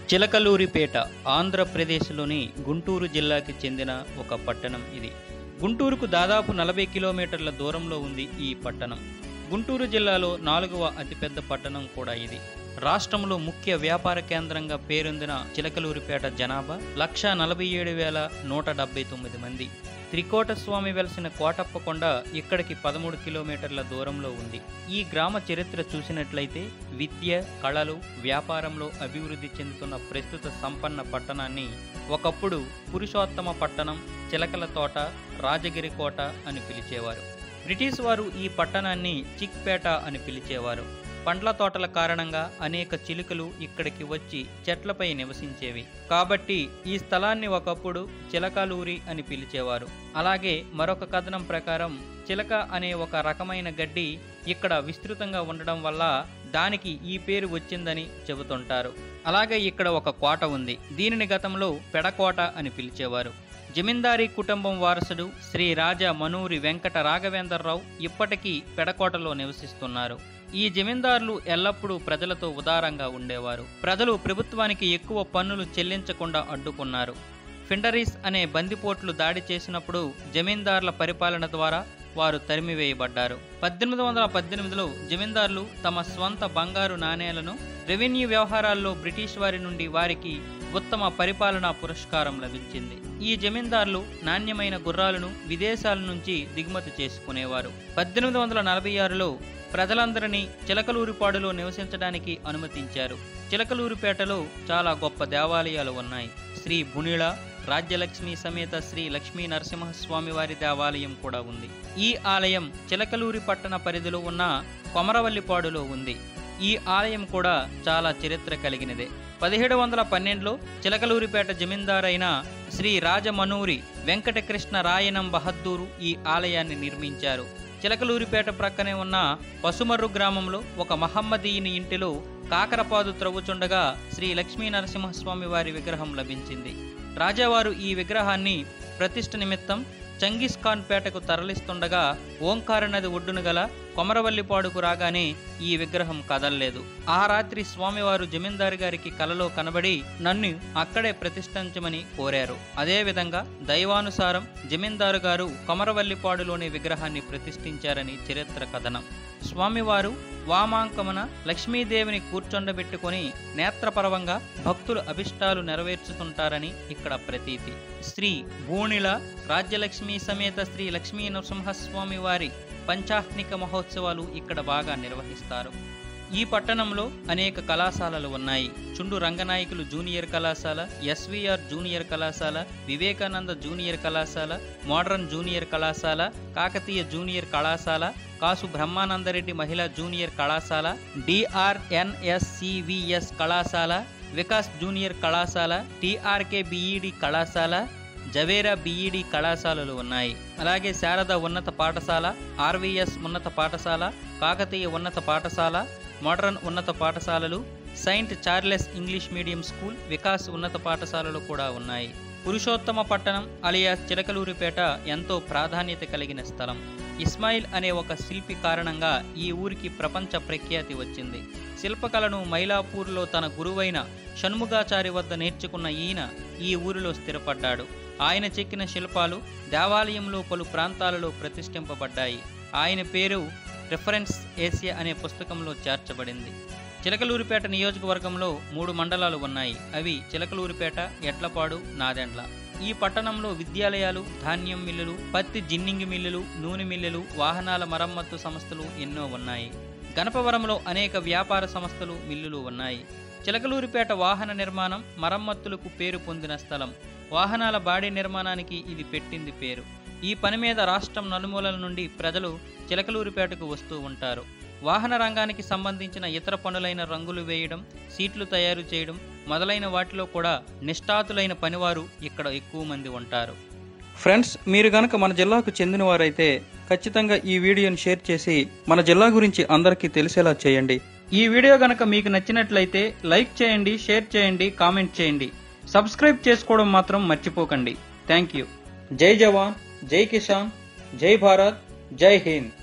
చిలకలూరిపేట ఆంధ్రప్రదేశ్లోని గుంటూరు జిల్లాకి చెందిన ఒక పట్టణం ఇది గుంటూరుకు దాదాపు నలభై కిలోమీటర్ల దూరంలో ఉంది ఈ పట్టణం గుంటూరు జిల్లాలో నాలుగవ అతిపెద్ద పట్టణం కూడా ఇది రాష్ట్రంలో ముఖ్య వ్యాపార కేంద్రంగా పేరొందిన చిలకలూరిపేట జనాభా లక్ష నలభై ఏడు వేల నూట డెబ్బై తొమ్మిది మంది త్రికోట స్వామి వెలసిన కోటప్పకొండ ఇక్కడికి పదమూడు కిలోమీటర్ల దూరంలో ఉంది ఈ గ్రామ చరిత్ర చూసినట్లయితే విద్య కళలు వ్యాపారంలో అభివృద్ధి చెందుతున్న ప్రస్తుత సంపన్న పట్టణాన్ని ఒకప్పుడు పురుషోత్తమ పట్టణం చిలకల తోట రాజగిరి కోట అని పిలిచేవారు బ్రిటిష్ వారు ఈ పట్టణాన్ని చిక్పేట అని పిలిచేవారు పండ్ల తోటల కారణంగా అనేక చిలుకలు ఇక్కడికి వచ్చి చెట్లపై నివసించేవి కాబట్టి ఈ స్థలాన్ని ఒకప్పుడు చిలకలూరి అని పిలిచేవారు అలాగే మరొక కథనం ప్రకారం చిలక అనే ఒక రకమైన గడ్డి ఇక్కడ విస్తృతంగా ఉండడం వల్ల దానికి ఈ పేరు వచ్చిందని చెబుతుంటారు అలాగే ఇక్కడ ఒక కోట ఉంది దీనిని గతంలో పెడకోట అని పిలిచేవారు జమీందారీ కుటుంబం వారసుడు శ్రీ రాజా మనూరి వెంకట రాఘవేంద్రరావు ఇప్పటికీ పెడకోటలో నివసిస్తున్నారు ఈ జమీందారులు ఎల్లప్పుడూ ప్రజలతో ఉదారంగా ఉండేవారు ప్రజలు ప్రభుత్వానికి ఎక్కువ పన్నులు చెల్లించకుండా అడ్డుకున్నారు ఫిండరీస్ అనే బందిపోట్లు దాడి చేసినప్పుడు జమీందారుల పరిపాలన ద్వారా వారు తరిమివేయబడ్డారు పద్దెనిమిది వందల పద్దెనిమిదిలో జమీందారులు తమ స్వంత బంగారు నాణేలను రెవెన్యూ వ్యవహారాల్లో బ్రిటిష్ వారి నుండి వారికి ఉత్తమ పరిపాలనా పురస్కారం లభించింది ఈ జమీందారులు నాణ్యమైన గుర్రాలను విదేశాల నుంచి దిగుమతి చేసుకునేవారు పద్దెనిమిది వందల నలభై ఆరులో ప్రజలందరినీ చిలకలూరిపాడులో నివసించడానికి అనుమతించారు చిలకలూరిపేటలో చాలా గొప్ప దేవాలయాలు ఉన్నాయి శ్రీ బునిళ రాజ్యలక్ష్మి సమేత శ్రీ లక్ష్మీ నరసింహస్వామి వారి దేవాలయం కూడా ఉంది ఈ ఆలయం చిలకలూరి పట్టణ పరిధిలో ఉన్న కొమరవల్లిపాడులో ఉంది ఈ ఆలయం కూడా చాలా చరిత్ర కలిగినదే పదిహేడు వందల పన్నెండులో చిలకలూరిపేట జమీందారైన శ్రీ రాజమనూరి వెంకటకృష్ణ రాయనం బహద్దూరు ఈ ఆలయాన్ని నిర్మించారు చిలకలూరిపేట ప్రక్కనే ఉన్న పసుమర్రు గ్రామంలో ఒక మహమ్మదీయుని ఇంటిలో కాకరపాదు త్రవ్వుచుండగా శ్రీ లక్ష్మీ నరసింహస్వామి వారి విగ్రహం లభించింది రాజావారు ఈ విగ్రహాన్ని ప్రతిష్ఠ నిమిత్తం చంగిస్ ఖాన్ పేటకు తరలిస్తుండగా ఓంకార నది ఒడ్డున గల కొమరవల్లిపాడుకు రాగానే ఈ విగ్రహం కదల్లేదు ఆ రాత్రి స్వామివారు జమీందారు గారికి కలలో కనబడి నన్ను అక్కడే ప్రతిష్ఠించమని కోరారు అదేవిధంగా దైవానుసారం జమీందారు గారు కొమరవల్లిపాడులోని విగ్రహాన్ని ప్రతిష్ఠించారని చరిత్ర కథనం స్వామివారు వామాంకమున లక్ష్మీదేవిని కూర్చొండబెట్టుకొని నేత్రపరవంగా భక్తుల అభిష్టాలు నెరవేర్చుతుంటారని ఇక్కడ ప్రతీతి శ్రీ భూణిల రాజ్యలక్ష్మి సమేత శ్రీ లక్ష్మీ నరసింహస్వామి వారి పంచాహ్నిక మహోత్సవాలు ఇక్కడ బాగా నిర్వహిస్తారు ఈ పట్టణంలో అనేక కళాశాలలు ఉన్నాయి చుండు రంగనాయకులు జూనియర్ కళాశాల ఎస్విఆర్ జూనియర్ కళాశాల వివేకానంద జూనియర్ కళాశాల మోడర్న్ జూనియర్ కళాశాల కాకతీయ జూనియర్ కళాశాల కాసు బ్రహ్మానందరెడ్డి మహిళా జూనియర్ కళాశాల డిఆర్ఎన్ఎస్సివిఎస్ కళాశాల వికాస్ జూనియర్ కళాశాల టిఆర్కే బిఈడి కళాశాల జవేరా బిఈడి కళాశాలలు ఉన్నాయి అలాగే శారద ఉన్నత పాఠశాల ఆర్వీఎస్ ఉన్నత పాఠశాల కాకతీయ ఉన్నత పాఠశాల మోడర్న్ ఉన్నత పాఠశాలలు saint Charles English medium school Vikas ఉన్నత పాఠశాలలు కూడా ఉన్నాయి పురుషోత్తమ పట్టణం అలియాస్ చిలకలూరిపేట ఎంతో ప్రాధాన్యత కలిగిన స్థలం ఇస్మాయిల్ అనే ఒక శిల్పి కారణంగా ఈ ఊరికి ప్రపంచ ప్రఖ్యాతి వచ్చింది శిల్పకళను మైలాపూర్లో తన గురువైన షణ్ముగాచారి వద్ద నేర్చుకున్న ఈయన ఈ ఊరిలో స్థిరపడ్డాడు ఆయన చెక్కిన శిల్పాలు దేవాలయంలో పలు ప్రాంతాలలో ప్రతిష్ఠింపబడ్డాయి ఆయన పేరు రిఫరెన్స్ ఏసియా అనే పుస్తకంలో చేర్చబడింది చిలకలూరిపేట నియోజకవర్గంలో మూడు మండలాలు ఉన్నాయి అవి చిలకలూరిపేట ఎడ్లపాడు నాదెండ్ల ఈ పట్టణంలో విద్యాలయాలు ధాన్యం మిల్లులు పత్తి జిన్నింగి మిల్లులు నూనె మిల్లులు వాహనాల మరమ్మత్తు సంస్థలు ఎన్నో ఉన్నాయి గణపవరంలో అనేక వ్యాపార సంస్థలు మిల్లులు ఉన్నాయి చిలకలూరిపేట వాహన నిర్మాణం మరమ్మతులకు పేరు పొందిన స్థలం వాహనాల బాడీ నిర్మాణానికి ఇది పెట్టింది పేరు ఈ పని మీద రాష్ట్రం నలుమూలల నుండి ప్రజలు చిలకలూరిపేటకు వస్తూ ఉంటారు వాహన రంగానికి సంబంధించిన ఇతర పనులైన రంగులు వేయడం సీట్లు తయారు చేయడం మొదలైన వాటిలో కూడా నిష్ఠాతులైన పనివారు ఇక్కడ ఎక్కువ మంది ఉంటారు ఫ్రెండ్స్ మీరు గనక మన జిల్లాకు చెందినవారైతే ఖచ్చితంగా ఈ వీడియోని షేర్ చేసి మన జిల్లా గురించి అందరికీ తెలిసేలా చేయండి ఈ వీడియో గనక మీకు నచ్చినట్లయితే లైక్ చేయండి షేర్ చేయండి కామెంట్ చేయండి సబ్స్క్రైబ్ చేసుకోవడం మాత్రం మర్చిపోకండి థ్యాంక్ యూ జై జవాన్ జై కిసాన్ జై భారత్ జై హింద్